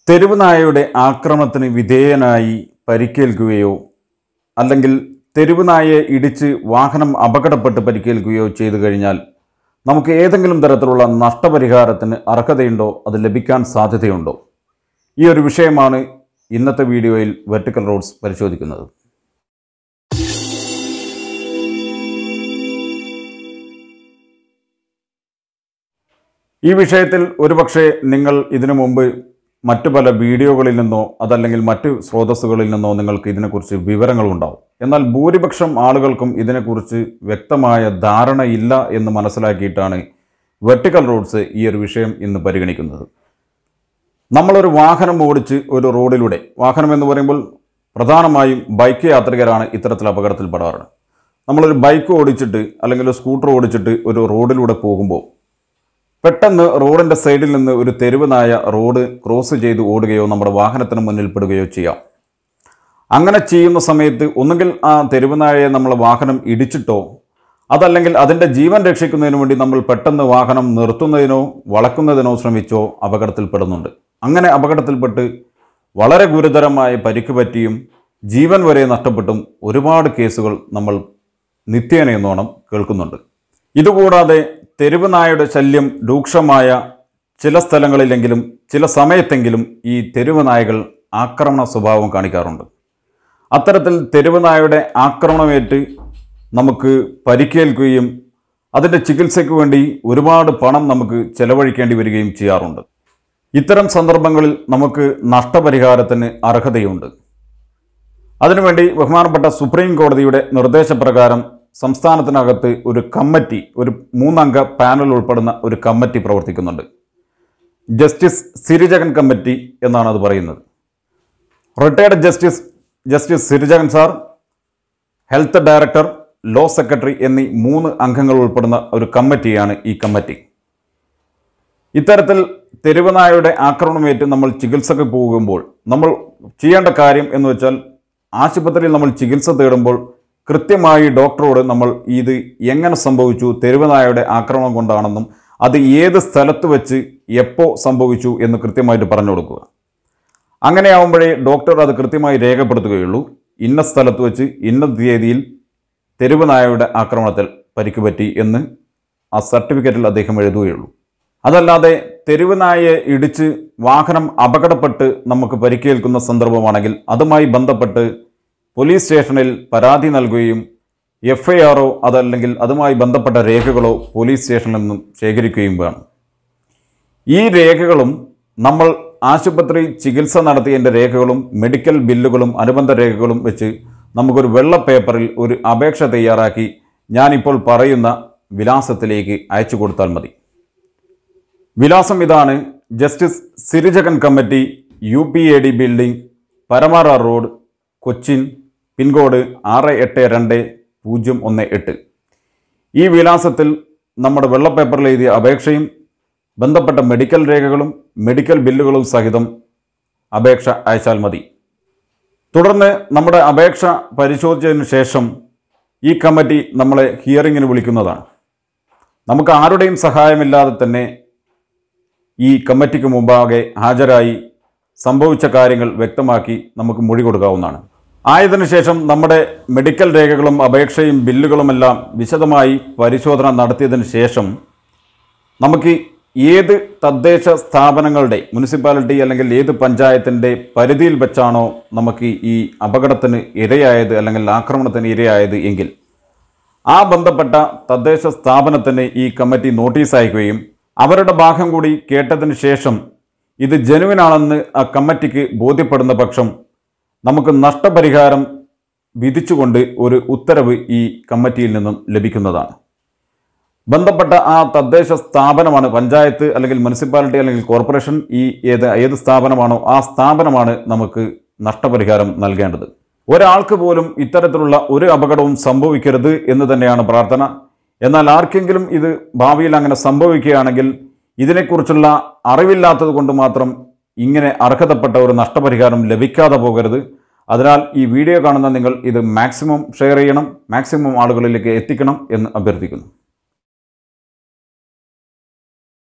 തെരുവ് നായയുടെ ആക്രമണത്തിന് വിധേയനായി പരിക്കേൽക്കുകയോ അല്ലെങ്കിൽ തെരുവ് നായയെ ഇടിച്ച് വാഹനം അപകടപ്പെട്ട് പരിക്കേൽക്കുകയോ ചെയ്തു കഴിഞ്ഞാൽ നമുക്ക് ഏതെങ്കിലും തരത്തിലുള്ള നഷ്ടപരിഹാരത്തിന് അർഹതയുണ്ടോ അത് ലഭിക്കാൻ സാധ്യതയുണ്ടോ ഈ ഒരു വിഷയമാണ് ഇന്നത്തെ വീഡിയോയിൽ വെർട്ടിക്കൽ റോഡ്സ് പരിശോധിക്കുന്നത് ഈ വിഷയത്തിൽ ഒരുപക്ഷെ നിങ്ങൾ ഇതിനു മുമ്പ് മറ്റു പല വീഡിയോകളിൽ നിന്നോ അതല്ലെങ്കിൽ മറ്റു സ്രോതസ്സുകളിൽ നിന്നോ നിങ്ങൾക്ക് ഇതിനെക്കുറിച്ച് വിവരങ്ങളുണ്ടാവും എന്നാൽ ഭൂരിപക്ഷം ആളുകൾക്കും ഇതിനെക്കുറിച്ച് വ്യക്തമായ ധാരണയില്ല എന്ന് മനസ്സിലാക്കിയിട്ടാണ് വെർട്ടിക്കൽ റോഡ്സ് ഈ ഒരു വിഷയം ഇന്ന് പരിഗണിക്കുന്നത് നമ്മളൊരു വാഹനം ഓടിച്ച് ഒരു റോഡിലൂടെ വാഹനം എന്ന് പറയുമ്പോൾ പ്രധാനമായും ബൈക്ക് യാത്രികരാണ് ഇത്തരത്തിൽ അപകടത്തിൽപ്പെടാറ് നമ്മളൊരു ബൈക്ക് ഓടിച്ചിട്ട് അല്ലെങ്കിൽ ഒരു സ്കൂട്ടർ ഓടിച്ചിട്ട് ഒരു റോഡിലൂടെ പോകുമ്പോൾ പെട്ടെന്ന് റോഡിൻ്റെ സൈഡിൽ നിന്ന് ഒരു തെരുവ് നായ റോഡ് ക്രോസ് ചെയ്ത് ഓടുകയോ നമ്മുടെ വാഹനത്തിന് മുന്നിൽ പെടുകയോ ചെയ്യാം അങ്ങനെ ചെയ്യുന്ന സമയത്ത് ഒന്നുകിൽ ആ തെരുവ് നായയെ നമ്മളെ വാഹനം ഇടിച്ചിട്ടോ അതല്ലെങ്കിൽ അതിൻ്റെ ജീവൻ രക്ഷിക്കുന്നതിന് വേണ്ടി നമ്മൾ പെട്ടെന്ന് വാഹനം നിർത്തുന്നതിനോ വളക്കുന്നതിനോ ശ്രമിച്ചോ അപകടത്തിൽപ്പെടുന്നുണ്ട് അങ്ങനെ അപകടത്തിൽപ്പെട്ട് വളരെ ഗുരുതരമായ പരിക്ക് പറ്റിയും ജീവൻ വരെ നഷ്ടപ്പെട്ടും ഒരുപാട് കേസുകൾ നമ്മൾ നിത്യേന എന്നോണം കേൾക്കുന്നുണ്ട് ഇതുകൂടാതെ തെരുവ് നായയുടെ ശല്യം രൂക്ഷമായ ചില സ്ഥലങ്ങളിലെങ്കിലും ചില സമയത്തെങ്കിലും ഈ തെരുവ് നായകൾ ആക്രമണ സ്വഭാവം കാണിക്കാറുണ്ട് അത്തരത്തിൽ തെരുവ് നായയുടെ ആക്രമണമേറ്റ് നമുക്ക് പരിക്കേൽക്കുകയും അതിൻ്റെ ചികിത്സയ്ക്ക് വേണ്ടി ഒരുപാട് പണം നമുക്ക് ചെലവഴിക്കേണ്ടി വരികയും ചെയ്യാറുണ്ട് ഇത്തരം സന്ദർഭങ്ങളിൽ നമുക്ക് നഷ്ടപരിഹാരത്തിന് അർഹതയുണ്ട് അതിനുവേണ്ടി ബഹുമാനപ്പെട്ട സുപ്രീം കോടതിയുടെ നിർദ്ദേശപ്രകാരം സംസ്ഥാനത്തിനകത്ത് ഒരു കമ്മിറ്റി ഒരു മൂന്നംഗ പാനൽ ഉൾപ്പെടുന്ന ഒരു കമ്മിറ്റി പ്രവർത്തിക്കുന്നുണ്ട് ജസ്റ്റിസ് സിരിജഗൻ കമ്മിറ്റി എന്നാണ് അത് പറയുന്നത് retired justice justice Sirijagan sir health director law secretary എന്നീ മൂന്ന് അംഗങ്ങൾ ഉൾപ്പെടുന്ന ഒരു കമ്മിറ്റിയാണ് ഈ കമ്മിറ്റി ഇത്തരത്തിൽ തെരുവുനായയുടെ ആക്രമണമേറ്റ് നമ്മൾ ചികിത്സക്ക് പോകുമ്പോൾ നമ്മൾ ചെയ്യേണ്ട കാര്യം എന്ന് വെച്ചാൽ ആശുപത്രിയിൽ നമ്മൾ ചികിത്സ തേടുമ്പോൾ കൃത്യമായി ഡോക്ടറോട് നമ്മൾ ഇത് എങ്ങനെ സംഭവിച്ചു തെരുവുനായയുടെ ആക്രമണം കൊണ്ടാണെന്നും അത് ഏത് സ്ഥലത്ത് വെച്ച് എപ്പോൾ സംഭവിച്ചു എന്ന് കൃത്യമായിട്ട് പറഞ്ഞു കൊടുക്കുക അങ്ങനെയാവുമ്പോഴേ ഡോക്ടർ അത് കൃത്യമായി രേഖപ്പെടുത്തുകയുള്ളൂ ഇന്ന സ്ഥലത്ത് വെച്ച് ഇന്ന തീയതിയിൽ തെരുവുനായയുടെ ആക്രമണത്തിൽ പരിക്ക് പറ്റി എന്ന് ആ സർട്ടിഫിക്കറ്റിൽ അദ്ദേഹം എഴുതുകയുള്ളൂ അതല്ലാതെ തെരുവുനായയെ ഇടിച്ച് വാഹനം അപകടപ്പെട്ട് നമുക്ക് പരിക്കേൽക്കുന്ന സന്ദർഭമാണെങ്കിൽ അതുമായി ബന്ധപ്പെട്ട് പോലീസ് സ്റ്റേഷനിൽ പരാതി നൽകുകയും എഫ് ഐ ആറോ അതല്ലെങ്കിൽ അതുമായി ബന്ധപ്പെട്ട രേഖകളോ പോലീസ് സ്റ്റേഷനിൽ നിന്നും ശേഖരിക്കുകയും വേണം ഈ രേഖകളും നമ്മൾ ആശുപത്രി ചികിത്സ നടത്തിയതിൻ്റെ രേഖകളും മെഡിക്കൽ ബില്ലുകളും അനുബന്ധ രേഖകളും വെച്ച് നമുക്കൊരു വെള്ള പേപ്പറിൽ ഒരു അപേക്ഷ തയ്യാറാക്കി ഞാനിപ്പോൾ പറയുന്ന വിലാസത്തിലേക്ക് അയച്ചു കൊടുത്താൽ മതി വിലാസം ഇതാണ് justice Sirijagan committee U P A D building Paramara road Cochin pin code ആറ് എട്ട് രണ്ട് പൂജ്യം ഒന്ന് എട്ട് ഈ വിലാസത്തിൽ നമ്മുടെ വെള്ളപ്പേപ്പറിൽ എഴുതിയ അപേക്ഷയും ബന്ധപ്പെട്ട മെഡിക്കൽ രേഖകളും മെഡിക്കൽ ബില്ലുകളും സഹിതം അപേക്ഷ അയച്ചാൽ മതി തുടർന്ന് നമ്മുടെ അപേക്ഷ പരിശോധിച്ചതിന് ശേഷം ഈ കമ്മിറ്റി നമ്മളെ ഹിയറിങ്ങിന് വിളിക്കുന്നതാണ് നമുക്ക് ആരുടെയും സഹായമില്ലാതെ തന്നെ ഈ കമ്മിറ്റിക്ക് മുമ്പാകെ ഹാജരായി സംഭവിച്ച കാര്യങ്ങൾ വ്യക്തമാക്കി നമുക്ക് മൊഴി കൊടുക്കാവുന്നതാണ് ആയതിനു ശേഷം നമ്മുടെ മെഡിക്കൽ രേഖകളും അപേക്ഷയും ബില്ലുകളുമെല്ലാം വിശദമായി പരിശോധന നടത്തിയതിന് ശേഷം നമുക്ക് ഏത് തദ്ദേശ സ്ഥാപനങ്ങളുടെ മുനിസിപ്പാലിറ്റി അല്ലെങ്കിൽ ഏത് പഞ്ചായത്തിൻ്റെ പരിധിയിൽ വെച്ചാണോ നമുക്ക് ഈ അപകടത്തിന് ഇരയായത് അല്ലെങ്കിൽ ആക്രമണത്തിന് ഇരയായത് എങ്കിൽ ആ ബന്ധപ്പെട്ട തദ്ദേശ സ്ഥാപനത്തിന് ഈ കമ്മിറ്റി നോട്ടീസ് അയക്കുകയും അവരുടെ ഭാഗം കൂടി കേട്ടതിന് ശേഷം ഇത് ജനുവിനാണെന്ന് ആ കമ്മിറ്റിക്ക് ബോധ്യപ്പെടുന്ന പക്ഷം നമുക്ക് നഷ്ടപരിഹാരം വിധിച്ചുകൊണ്ട് ഒരു ഉത്തരവ് ഈ കമ്മിറ്റിയിൽ നിന്നും ലഭിക്കുന്നതാണ് ബന്ധപ്പെട്ട ആ തദ്ദേശ സ്ഥാപനമാണ് പഞ്ചായത്ത് അല്ലെങ്കിൽ മുനിസിപ്പാലിറ്റി അല്ലെങ്കിൽ കോർപ്പറേഷൻ ഈ ഏത് ഏത് സ്ഥാപനമാണോ ആ സ്ഥാപനമാണ് നമുക്ക് നഷ്ടപരിഹാരം നൽകേണ്ടത് ഒരാൾക്ക് പോലും ഇത്തരത്തിലുള്ള ഒരു അപകടവും സംഭവിക്കരുത് എന്ന് തന്നെയാണ് പ്രാർത്ഥന എന്നാൽ ആർക്കെങ്കിലും ഇത് ഭാവിയിൽ അങ്ങനെ സംഭവിക്കുകയാണെങ്കിൽ ഇതിനെക്കുറിച്ചുള്ള അറിവില്ലാത്തത് കൊണ്ട് മാത്രം ഇങ്ങനെ അർഹതപ്പെട്ട ഒരു നഷ്ടപരിഹാരം ലഭിക്കാതെ പോകരുത് അതിനാൽ ഈ വീഡിയോ കാണുന്ന നിങ്ങൾ ഇത് മാക്സിമം ഷെയർ ചെയ്യണം മാക്സിമം ആളുകളിലേക്ക് എത്തിക്കണം എന്ന് അഭ്യർത്ഥിക്കുന്നു